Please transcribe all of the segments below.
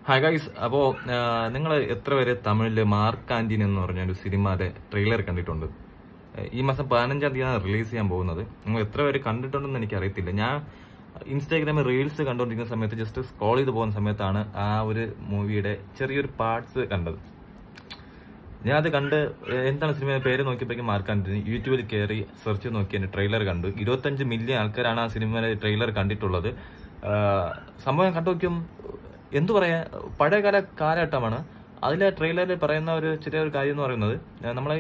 hi guys അപ്പോ നിങ്ങൾ എത്ര പേര് തമിഴില് മാർക്ക് ആന്റീൻ എന്ന് പറഞ്ഞ ഒരു സിനിമയുടെ ട്രെയിലർ കണ്ടിട്ടുണ്ട് ഏഹ് ഈ മാസം പതിനഞ്ചാം തീയതിയാണ് റിലീസ് ചെയ്യാൻ പോകുന്നത് നിങ്ങൾ എത്ര പേര് കണ്ടിട്ടുണ്ടെന്ന് എനിക്ക് അറിയത്തില്ല ഞാൻ ഇൻസ്റ്റാഗ്രാമിൽ റീൽസ് കണ്ടുകൊണ്ടിരിക്കുന്ന സമയത്ത് ജസ്റ്റ് സ്ക്രോൾ ചെയ്ത് പോകുന്ന സമയത്താണ് ആ ഒരു മൂവിയുടെ ചെറിയൊരു പാർട്സ് കണ്ടത് ഞാൻ അത് കണ്ട് ഏഹ് എന്താണ് സിനിമയുടെ പേര് നോക്കിയപ്പോഴേക്കും മാർക്ക് ആന്റണി യൂട്യൂബിൽ കയറി സെർച്ച് ചെയ്ത് നോക്കി എന്റെ ട്രെയിലർ കണ്ടു ഇരുപത്തഞ്ച് മില്യൺ ആൾക്കാരാണ് ആ സിനിമയുടെ ട്രെയിലർ കണ്ടിട്ടുള്ളത് ആഹ് സംഭവം കണ്ടു നോക്കിയും എന്തു പറയാ പഴയകാല കാലഘട്ടമാണ് അതിലെ ട്രെയിലറിൽ പറയുന്ന ഒരു ചെറിയൊരു കാര്യം എന്ന് പറയുന്നത് ഏഹ് നമ്മളെ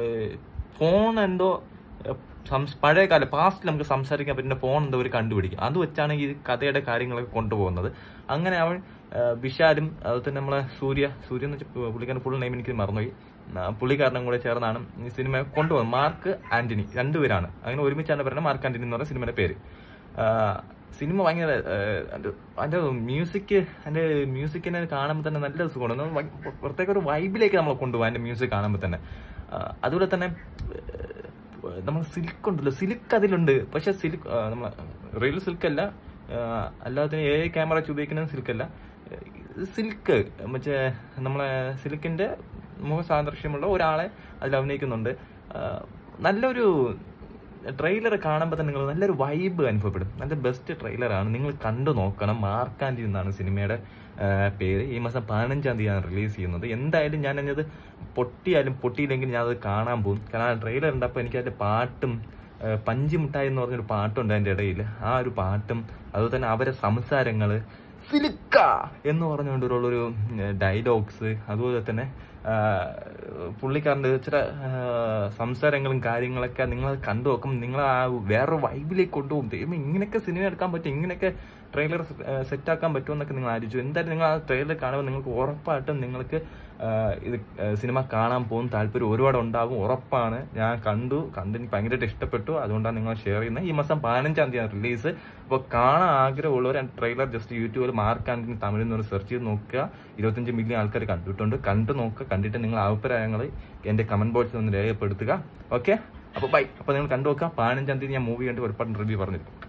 ഫോൺ എന്തോ ഏഹ് സംസ്- പഴയ കാലം പാസ്റ്റിൽ നമുക്ക് സംസാരിക്കാൻ പറ്റുന്ന ഫോൺ എന്തോ ഒരു കണ്ടുപിടിക്കും അത് വെച്ചാണ് ഈ കഥയുടെ കാര്യങ്ങളൊക്കെ കൊണ്ടുപോകുന്നത് അങ്ങനെ അവൻ ഏഹ് വിശാലും അതുപോലെ തന്നെ നമ്മളെ സൂര്യ സൂര്യ എന്ന് വെച്ചാൽ പുള്ളിക്കാരൻ ഫുൾ നെയിം എനിക്ക് മറന്നുപോയി ആ, പുള്ളിക്കാരനും കൂടെ ചേർന്നാണ് ഈ സിനിമ കൊണ്ടുപോകുന്നത് മാർക്ക് ആന്റണി രണ്ടുപേരാണ് അങ്ങനെ ഒരുമിച്ചാണ് പറയുന്നത് മാർക്ക് ആന്റണി എന്ന് പറയുന്ന സിനിമയുടെ പേര് ആ, സിനിമ ഭയങ്കര ഏഹ്, അതിന്റെ- അതിന്റെ മ്യൂസിക് അതിന്റെ മ്യൂസിക്കിനെ കാണുമ്പോൾ തന്നെ നല്ല സുഖമാണ് നമ്മൾ ഭയ- പ്രത്യേക ഒരു വൈബിലേക്ക് നമ്മളെ കൊണ്ടുപോകും അതിന്റെ മ്യൂസിക് കാണുമ്പോൾ തന്നെ ആ, അതുപോലെ തന്നെ ഏഹ്, നമ്മൾ സിൽക്ക് ഉണ്ടല്ലോ സിൽക്ക് അതിലുണ്ട് പക്ഷെ സിൽക്ക് നമ്മളെ റിയൽ സിൽക്ക് അല്ല ആ, അല്ലാതെ എ ക്യാമറ വെച്ച് ഉപയോഗിക്കുന്ന സിൽക്ക് അല്ല സിൽക്ക് മറ്റേ നമ്മളെ സിൽക്കിന്റെ മുഖ സാദൃശ്യമുള്ള ഒരാളെ അതിൽ അഭിനയിക്കുന്നുണ്ട് ആ, നല്ലൊരു ട്രെയിലർ കാണുമ്പോൾ തന്നെ നിങ്ങൾ നല്ലൊരു വൈബ് അനുഭവപ്പെടും നല്ല ബെസ്റ്റ് ട്രെയിലറാണ് നിങ്ങൾ കണ്ടു നോക്കണം മാർക്കാൻഡി എന്നാണ് സിനിമയുടെ ആ, പേര് ഈ മാസം പതിനഞ്ചാം തീയതിയാണ് റിലീസ് ചെയ്യുന്നത് എന്തായാലും ഞാൻ അതിനത് പൊട്ടിയാലും പൊട്ടിയില്ലെങ്കിൽ ഞാൻ അത് കാണാൻ പോകും കാരണം ട്രെയിലർ ഉണ്ടപ്പോൾ എനിക്ക് അതിന്റെ പാട്ടും ആ, പഞ്ചി മുട്ടായി എന്ന് പറഞ്ഞൊരു പാട്ടുണ്ട് അതിന്റെ ഇടയിൽ ആ ഒരു പാട്ടും അതുപോലെ തന്നെ അവരെ സംസാരങ്ങള് സിലിക്ക എന്ന് പറഞ്ഞുകൊണ്ടുള്ളൊരു ഡയലോഗ്സ് അതുപോലെ തന്നെ ആ, പുള്ളിക്കാരൻ്റെ ചില ആ, സംസാരങ്ങളും കാര്യങ്ങളൊക്കെ നിങ്ങൾ കണ്ടു നോക്കും നിങ്ങൾ ആ വേറെ വൈബിലേക്ക് കൊണ്ടുപോകും ദൈവം ഇങ്ങനെയൊക്കെ സിനിമ എടുക്കാൻ പറ്റും ഇങ്ങനെയൊക്കെ ട്രെയിലർ സെറ്റ് ആക്കാൻ പറ്റുമെന്നൊക്കെ നിങ്ങൾ ആലോചിച്ചു എന്തായാലും നിങ്ങൾ ആ ട്രെയിലർ കാണുമ്പോൾ നിങ്ങൾക്ക് ഉറപ്പായിട്ടും നിങ്ങൾക്ക് ആ, ഇത് ആ, സിനിമ കാണാൻ പോകും താല്പര്യം ഒരുപാട് ഉണ്ടാകും ഉറപ്പാണ് ഞാൻ കണ്ടു കണ്ട് എനിക്ക് ഭയങ്കരമായിട്ട് ഇഷ്ടപ്പെട്ടു അതുകൊണ്ടാണ് നിങ്ങൾ ഷെയർ ചെയ്യുന്നത് ഈ മാസം പതിനഞ്ചാം തീയതി റിലീസ് അപ്പോൾ കാണാൻ ആഗ്രഹമുള്ളവർ ട്രെയിലർ ജസ്റ്റ് യൂട്യൂബിൽ മാർക്ക് ആൻഡിന് തമിഴിൽ നിന്ന് സെർച്ച് ചെയ്ത് നോക്കുക ഇരുപത്തഞ്ച് മില്യൺ ആൾക്കാർ കണ്ടിട്ടുണ്ട് കണ്ടു നോക്കുക കണ്ടിട്ട് നിങ്ങൾ അഭിപ്രായങ്ങൾ എന്റെ കമന്റ് ബോക്സിൽ ഒന്ന് രേഖപ്പെടുത്തുക ഓക്കെ അപ്പോൾ ബൈ അപ്പോൾ നിങ്ങൾ കണ്ടു നോക്കുക പതിനഞ്ചാം തീയതി ഞാൻ മൂവി കണ്ട് ഒരുപാട് റിവ്യൂ പറഞ്ഞിരിക്കും